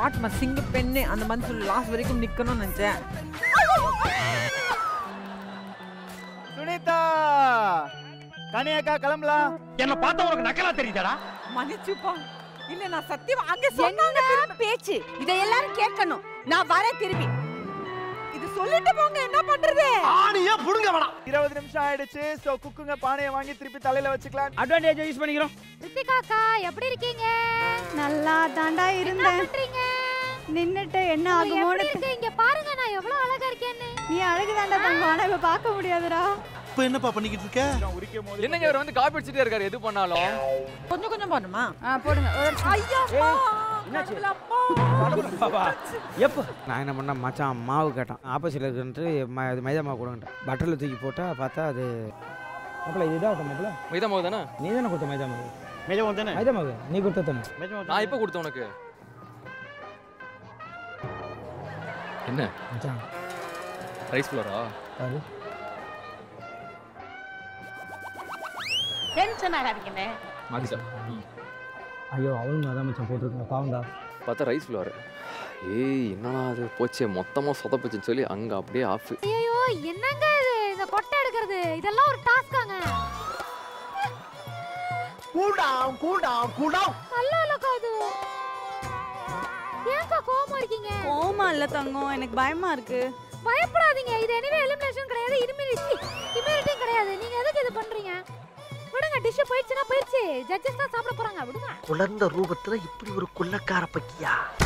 வாட்மா சிங்க பெண்ணு அந்த மாதிரி சொல்லி லாஸ்ட் வரைக்கும் நிக்கணும்னு நினைச்சேன் சுனிதா கனியக்கா கிளம்பலாம் என்ன பார்த்தா உனக்கு நக்கலா தெரியுதாடா மன்னிச்சுப்பா இல்ல நான் சத்தியமா அங்க சொன்னாங்க என்ன பேச்சு இதை எல்லாரும் கேட்கணும் நான் வரேன் திரும்பி இது சொல்லிட்டு போங்க என்ன பண்றது ஆணியே புடுங்க வேணாம் இருபது நிமிஷம் ஆயிடுச்சு சோ குக்குங்க பானையை வாங்கி திருப்பி தலையில வச்சுக்கலாம் அட்வான்டேஜ் யூஸ் பண்ணிக்கிறோம் ரித்திகாக்கா எப்படி இருக்கீங்க நல்லா தாண்டா என்ன இருந்தேன் பண்றீங்க நின்னுட்டு என்ன உங்களுக்கு ஆகுமோன்னு எப்படி இருக்கு இங்க பாருங்க நான் எவ்வளவு அழகா இருக்கேன்னு நீ அழகு தாண்டா தங்கம் ஆனா இப்ப பார்க்க முடியாதுடா இப்ப என்னப்பா பண்ணிக்கிட்டு இருக்க உரிக்கும் போது என்னங்க இவர் வந்து காப்பி அடிச்சுட்டே இருக்காரு எது பண்ணாலும் கொஞ்சம் கொஞ்சம் பண்ணுமா போடுங்க ஐயா என்னாச்சு? கடவுளப்பா. எப்போ நான் என்ன பண்ணேன் மச்சான் மாவு கேட்டான் ஆப்போசிட்டில் இருக்குன்ட்டு ம இது மைதா மாவு கொடுங்கட்டேன் பட்டரில் தூக்கி போட்டால் பார்த்தா அது மாப்பிள்ள இதுதான் மாப்பிள்ள மைதா மாவு தானே நீ தானே கொடுத்த மைதா மாவு மெஜம் தானே மைதா மாவு நீ கொடுத்த தானே மெஜம் நான் எப்போ கொடுத்தேன் உனக்கு என்ன மச்சான் ரைஸ் ஃப்ளோரா அது டென்ஷன் ஆகாதீங்கண்ணே மாத்திட்டேன் ஐயோ அவளும் அதான் மச்சான் போட்டிருக்கேன் பாவண்டா பார்த்தா ரைஸ் ஃப்ளோர் ஏய் என்னடா அது போச்சே மொத்தமாக சொதப்பச்சுன்னு சொல்லி அங்கே அப்படியே ஆஃப் ஐயோ என்னங்க இது இந்த கொட்டை எடுக்கிறது இதெல்லாம் ஒரு டாஸ்காங்க கூடாம் கூடாம் கூடாம் நல்லா இல்லக்கா இது ஏன்க்கா கோவமா இருக்கீங்க கோமா இல்ல தங்கம் எனக்கு பயமா இருக்கு பயப்படாதீங்க இது எனிவே எலிமினேஷன் கிடையாது இம்யூனிட்டி இம்யூனிட்டியும் கிடையாது நீங்க எதுக்கு இது பண்றீங்க விடுங்க டிஷ் போயிடுச்சுன்னா போயிடுச்சு ஜட்ஜஸ் தான் சாப்பிட போறாங்க விடுங்க குழந்த ரூபத்துல இப்படி ஒரு கொள்ளக்கார பக்கியா